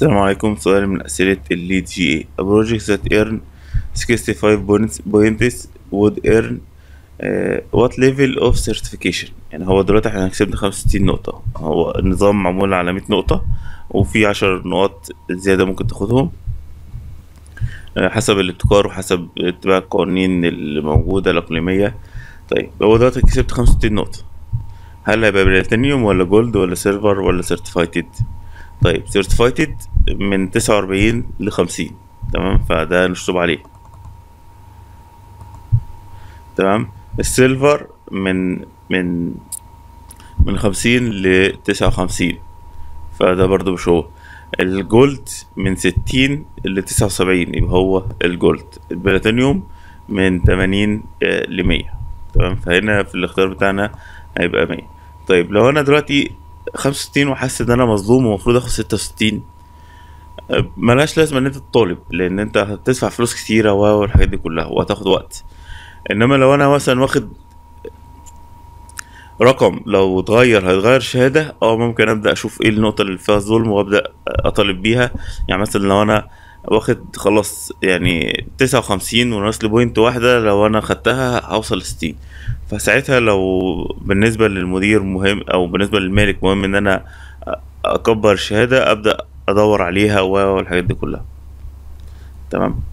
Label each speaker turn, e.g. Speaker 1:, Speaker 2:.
Speaker 1: السلام عليكم سؤال من أسئلة الليد جي اي A project that earn 65 points, points would earn uh, what level of certification يعني هو دلوقتي احنا كسبنا 65 نقطة هو النظام معمول على 100 نقطة وفي 10 نقط زيادة ممكن تاخدهم آه، حسب الابتكار وحسب اتباع القوانين اللي موجودة الإقليمية طيب هو دلوقتي كسبت 65 نقطة هل هيبقى بلاتينيوم ولا جولد ولا سيلفر ولا سيرتيفايتد طيب سيرتيفايتد من تسعة وأربعين لخمسين تمام فده نشطب عليه تمام السيلفر من من من خمسين لتسعة وخمسين فده برضو مش هو الجولد من ستين لتسعة وسبعين يبقى هو الجولد البلاتينيوم من تمانين لمية تمام فهنا في الاختيار بتاعنا هيبقى مية طيب لو انا دلوقتي خمسة وستين وحاسس ان انا مظلوم ومفروض اخد ستة وستين ملهاش لازمة ان انت تطالب لان انت هتدفع فلوس كتيرة و- والحاجات دي كلها وهتاخد وقت انما لو انا مثلا واخد رقم لو اتغير هيتغير شهادة اه ممكن ابدأ اشوف ايه النقطة اللي فيها ظلم وابدأ اطالب بيها يعني مثلا لو انا واخد خلاص يعني تسعة وخمسين وناقص لي بوينت واحدة لو انا خدتها هوصل لستين فساعتها لو بالنسبة للمدير مهم او بالنسبة للمالك مهم ان انا اكبر الشهادة ابدأ ادور عليها و- والحاجات دي كلها تمام